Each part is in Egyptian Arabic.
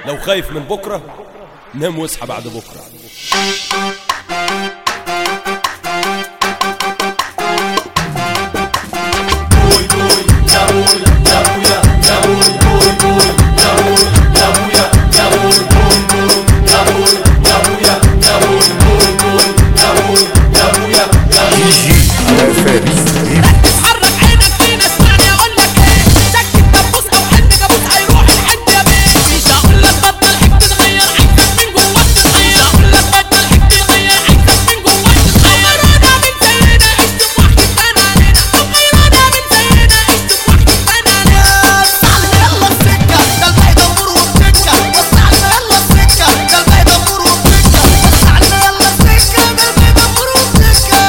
لو خايف من بكرة نام واصحى بعد بكرة اتحرك عينك فينا اسمعني اقول لك ايه شك الدبوس او حلم كابوس هيروح الحد يا بيه مش هقول لك بطل حك تغير عكسك من جواك تتغير هقول لك بطل حك تغير عكسك من جواك تتغير غيرانا من زينا عشت بوحدة تاني علينا او غيرانا من زينا عشت بوحدة تاني علينا وسعلنا يلا السكة ده الباقي دمور وبتكة وسعلنا يلا السكة ده الباقي دمور وبتكة وسعلنا يلا السكة ده الباقي دمور وبتكة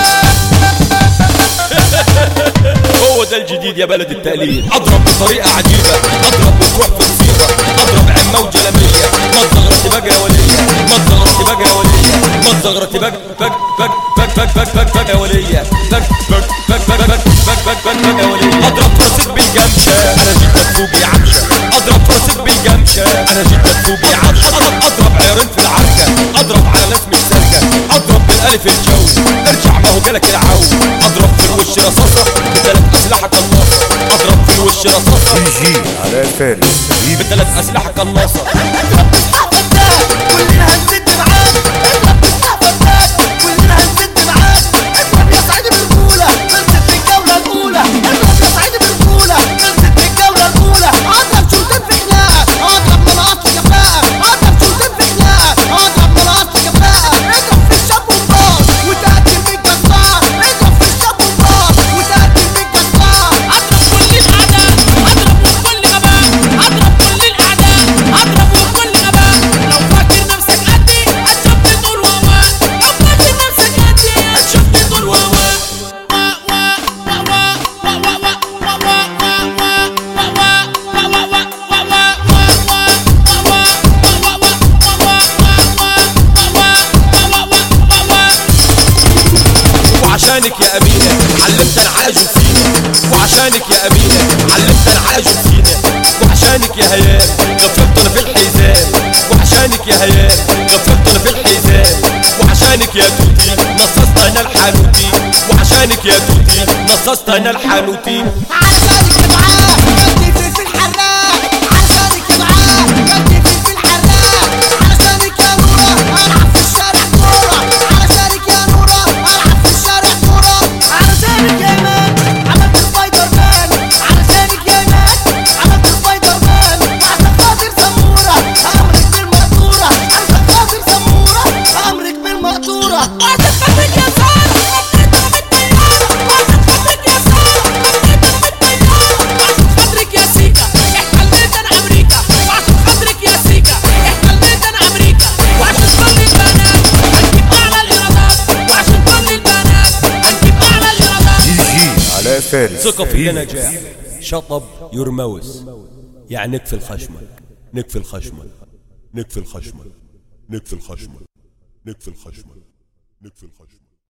هو ده الجديد يا بلد التقليد اضرب بطريقة عجيبة اضرب وتروح في مصيبة اضرب عمة وجلمية ما تزغرتي بقى يا ولية ما تزغرتي بقى يا ولية ما تزغرتي بقى بق بق بق بق بق بق بق يا ولية بق بق بق بق بق بق بق بق بق يا ولية اضرب فرسك بالجمشة انا جيت مدفوق يا عمشة اضرب فرسك بالجمشة انا جيت مدفوق يا عمشة اضرب اضرب عيارين في العركة اضرب على ناس مش سالكة اضرب بالالف الجو ارجع ما هو جالك العو اضرب في الوش رصاصة بثلاث اسلحة قناصة اضرب في الوش رصاصة جي على فارس بثلاث اسلحة قناصة اضرب تصحى فتاك كلنا هنسد معاك اضرب تصحى فتاك كلنا هنسد معاك اضرب يا سعيد بالرجولة خلصت الجولة الأولى اضرب يا سعيد بالرجولة خلصت الجولة الأولى اضرب شوطين في خناقة اضرب ملاقط في كفاءة اضرب شوطين في خناقة اضرب ملاقط في كفاءة اضرب في الشاب ومباص وتقتل بيك جزار اضرب في الشاب ومباص وتقتل بيك جزار اضرب كل الاعداء اضرب وكل غباء اضرب كل الاعداء اضرب وكل غباء لو فاكر نفسك قدي هتشوف طول وهوان لو فاكر نفسك قدي هتشوف طول وهوان وعشانك يا أمينة علمت العاج فينا وعشانك يا أمينة علمت العاج فينا وعشانك يا هيام غفرت أنا في الحزام وعشانك يا هيام غفرت أنا في الحزام وعشانك يا توتي نصصت أنا الحانوتي وعشانك يا توتي نصصت أنا الحانوتي علشانك معاه جدي في في الحراق علشانك معاه جدي في في الحراق علشانك يا نورة ألعب في الشارع كورة علشانك يا نورة ألعب في الشارع كورة علشانك يا مان عملت سبايدر مان علشانك يا مان عملت سبايدر مان وعشان خاطر سمورة أمرك بالمقدورة عشان خاطر سمورة أمرك بالمقدورة وعشان خاطرك يا سارة خطيت انا بالطيارة وعشان خاطرك يا سارة خطيت انا بالطيارة وعشان خاطرك يا سيكا احتليت انا امريكا وعشان خاطرك يا سيكا احتليت انا امريكا وعشان كل البنات هنجيب اعلى الايرادات وعشان كل البنات هنجيب اعلى الايرادات جي على فارس ثقة في النجاح شطب يرموس يعني نكفي الخشمة نكفي الخشمة نكفي الخشمة نكفي الخشمة نكفي الخشمة نكفي الخشمة